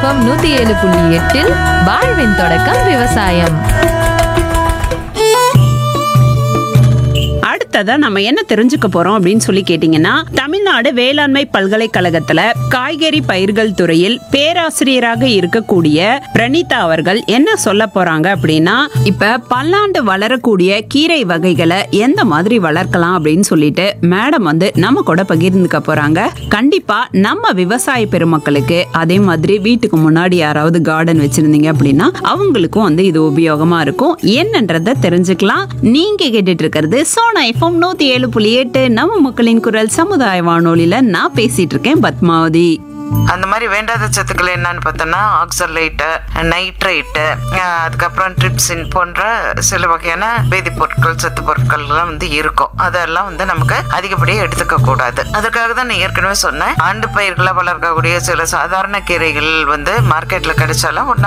FM நூத்தி ஏழு புள்ளி எட்டில் வாழ்வின் தொடக்கம் விவசாயம் அடுத்ததா நம்ம என்ன தெரிஞ்சுக்க போறோம் அப்படின்னு சொல்லி கேட்டீங்கன்னா தமிழ்நாடு வேளாண்மை பல்கலைக்கழகத்துல காய்கறி பயிர்கள் துறையில் பேராசிரியராக இருக்கக்கூடிய பிரணீதா அவர்கள் என்ன சொல்ல போறாங்க அப்படின்னா இப்ப பல்லாண்டு வளரக்கூடிய கீரை வகைகளை எந்த மாதிரி வளர்க்கலாம் அப்படின்னு சொல்லிட்டு மேடம் வந்து நம்ம கூட பகிர்ந்துக்க போறாங்க கண்டிப்பா நம்ம விவசாய பெருமக்களுக்கு அதே மாதிரி வீட்டுக்கு முன்னாடி யாராவது கார்டன் வச்சிருந்தீங்க அப்படின்னா அவங்களுக்கும் வந்து இது உபயோகமா இருக்கும் என்னன்றத தெரிஞ்சுக்கலாம் நீங்க கேட்டுட்டு இருக்கிறது சோனா எஃப்எம் நூத்தி ஏழு புள்ளி எட்டு நம்ம மக்களின் குரல் சமுதாய வானொலியில நான் பேசிட்டு இருக்கேன் பத்மாவதி அந்த மாதிரி வேண்டாத சத்துக்கள் என்னன்னு பார்த்தோன்னா ஆக்சலைட்டு நைட்ரைட்டு அதுக்கப்புறம் ட்ரிப்சின் போன்ற சில வகையான வேதிப்பொருட்கள் சத்து பொருட்கள்லாம் வந்து இருக்கும் அதெல்லாம் வந்து நமக்கு அதிகப்படியாக எடுத்துக்க கூடாது அதுக்காக தான் நான் ஏற்கனவே சொன்னேன் ஆண்டு பயிர்களை வளர்க்கக்கூடிய சில சாதாரண கீரைகள் வந்து மார்க்கெட்ல கிடைச்சாலும் ஒரு